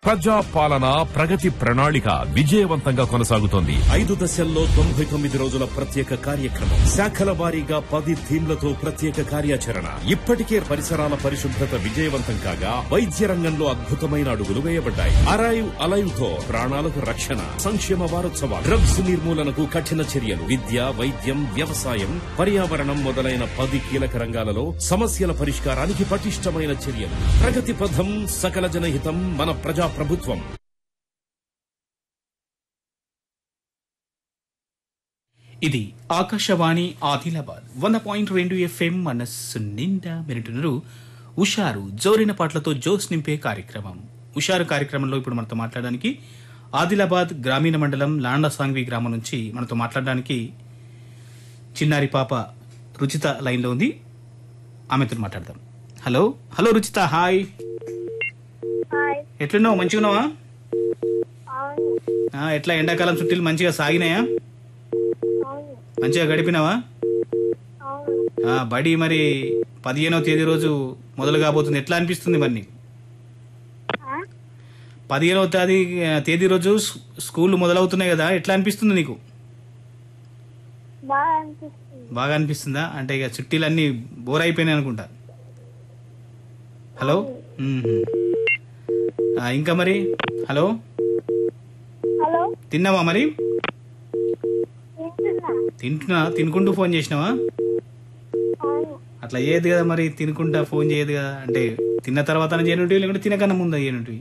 ప్రజా పాలన ప్రగతి ప్రణాళిక విజయవంతంగా కొనసాగుతోంది ఐదు దశల్లో తొంభై తొమ్మిది రోజుల ప్రత్యేక కార్యక్రమం శాఖల వారీగా పది థీమ్లతో ప్రత్యేక కార్యాచరణ ఇప్పటికే పరిసరాల పరిశుభ్రత విజయవంతం కాగా వైద్య రంగంలో అద్భుతమైన అడుగులు వేయబడ్డాయి అరైవ్ అలైవ్ తో ప్రాణాలకు రక్షణ సంక్షేమ వారోత్సవాలు డ్రగ్స్ నిర్మూలనకు కఠిన చర్యలు విద్య వైద్యం వ్యవసాయం పర్యావరణం మొదలైన పది కీలక రంగాలలో సమస్యల పరిష్కారానికి పటిష్టమైన చర్యలు ప్రగతి పథం సకల జనహితం మన ప్రజా ప్రభుత్వం ఇది ఆకాశవాణి ఆదిలాబాద్ వంద పాయింట్ రెండు ఎఫ్ఎం మనస్సు నిండా మెరుటున్నారు ఉషారు జోరిన పాటలతో జోస్ నింపే కార్యక్రమం ఉషారు కార్యక్రమంలో ఇప్పుడు మనతో మాట్లాడడానికి ఆదిలాబాద్ గ్రామీణ మండలం లాండసాంగ్వి గ్రామం నుంచి మనతో మాట్లాడడానికి చిన్నారి పాప రుచిత లైన్లో ఉంది ఆమెతో మాట్లాడదాం hello hello Ruchita hi hi ఎట్లున్నావు మంచిగా ఉన్నావా అవును ఆ, ఎట్లా ఎండాకాలం చుట్టీలు మంచిగా సాగినాయా అవును మంచిగా గడిపినావా అవును ఆ, బడి మరి పదిహేనవ తేదీ రోజు మొదలు కాబోతుంది ఎట్లా అనిపిస్తుంది మరి నీకు ఆ? పదిహేనవ తేదీ తేదీ రోజు స్- స్కూల్ మొదలవుతున్నాయి కదా ఎట్లా అనిపిస్తుంది నీకు బాగా అనిపిస్తుంది బాగా అనిపిస్తుందా అంటే ఇక చుట్టీలు అన్ని బోర్ అయిపోయినాయి అనుకుంటా హలో మ్మ్. ఆ, ఇంకా మరి హలో హలో తిన్నావా మరి వింటున్నా తింటున్నా తినుకుంటూ ఫోన్ చేసినావా అవును అట్లా చేయదు కదా మరి తినుకుంటా ఫోన్ చేయదు కదా అంటే తిన్న తర్వాత చేయనుంటివి లేకుంటే తినకన్నా ముందు చేయనుంటివి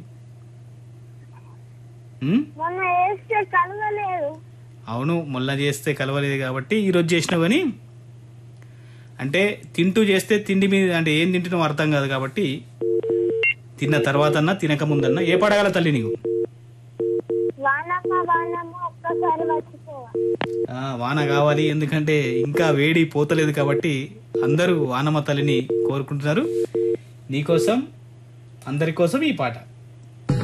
ఉమ్? మొన్న వేస్తే కలవలేదు అవును మొన్న చేస్తే కలవలేదు కాబట్టి ఈరోజు చేసినావు కానీ అంటే తింటూ చేస్తే తిండి మీద అంటే ఏం తింటున్నావు అర్థం కాదు కాబట్టి తిన్న తర్వాతన్నా తినక ముందన్నా ఏ పడగల తల్లి నీకు వానమ్మ వానమ్మ ఒక్కసారి మర్చిపోవా ఆ, వాన కావాలి ఎందుకంటే ఇంకా వేడి పోతలేదు కాబట్టి అందరూ వానమ్మ తల్లిని కోరుకుంటున్నారు నీకోసం అందరి కోసం ఈ పాట